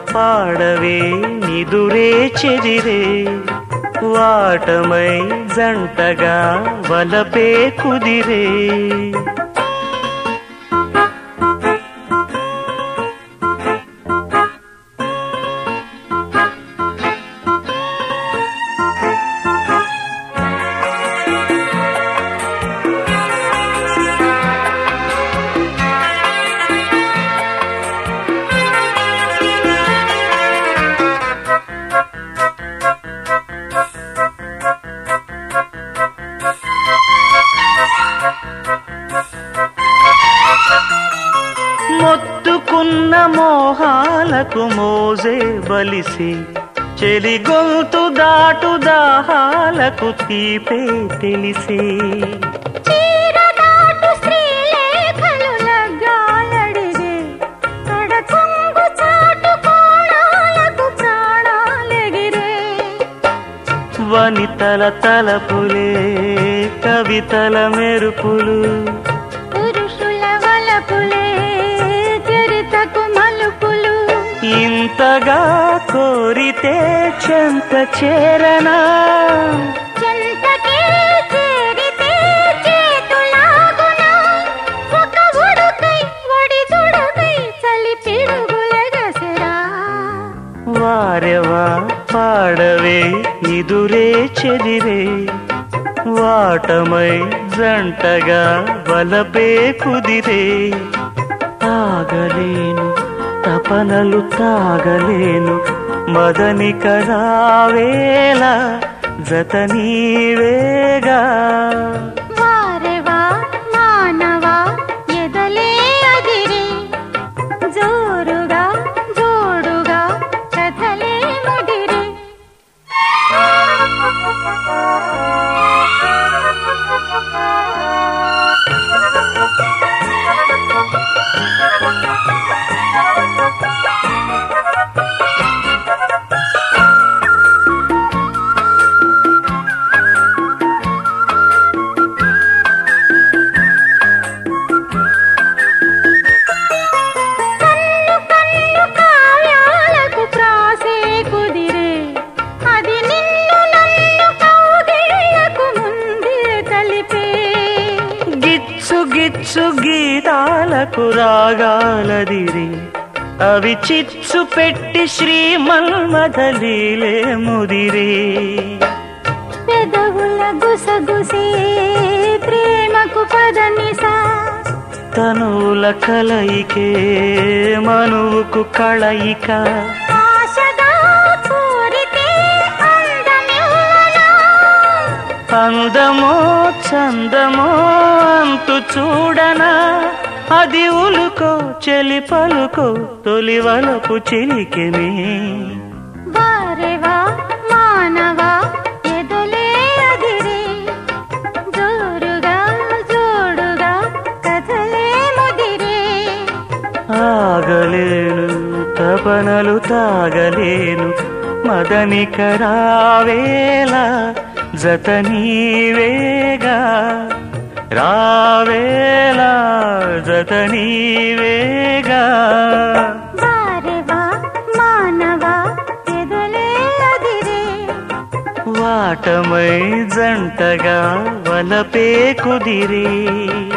పాడవే నిదురే చెదిరే వాటమై జంటగా వలపే కుదిరే మొత్తుకున్న మోహాలకు మోజే బలిసి చెలి గొంతు దాటు దాహాలకు తీపే తెలిసే చీరదాటు శ్రీలేఖలు లగ్గాలడిగే కడకొంగు చాటు కోణాలకు ప్రాణాలెగిరే వనితల తలపులే కవితల మెరుపులు పురుషుల వలపులే చరితకు మలుపులు ఇంతగా కోరితే చెంత చేరనా చెంతకే చేరితే చేతులాగునా ఒక ఉడుకై ఒడిదుడుకై చలి పిడుగులెగసెరా వారెవా పాడవే ఇదురే చెదిరే వాటమై జంటగా వలపే కుదిరే ఆగలేను తపనలు తాగలేను మదని కరావేళ జత నీవేగా వారెవా మానవా ఎదలే అదిరే జోరుగా జోడుగా కథలే ముడిరే కన్ను కన్ను కావ్యాలకు ప్రాసే కుదిరే అది నిన్ను నన్ను కౌగిళ్లకు ముందే కలిపే గిచ్చు గిచ్చు గీతాలకు రాగాలదిరి అవి చిచ్చు పెట్టి శ్రీమన్మథలీలే ముదిరే పెదవుల గుసగుసే ప్రేమకు పదనిసా తనువుల కలయికే మనువుకు కళయిక ఆశగా కోరితే అందమివ్వనా అందమో చందమో అంతు చూడనా అది ఉలుకో చెలి పలుకో తొలి వలపు చిలికెమే వారెవా మానవా ఎదలే అదిరే జోరుగా జోడుగా కథలే ముదిరే ఆగలేను తపనలు తాగలేను మదని కరావేళ జత నీవేగా రావేళ జత నీవేగా వారెవా మానవా ఎదలే అదిరే వాటమై జంటగా వలపే కుదిరే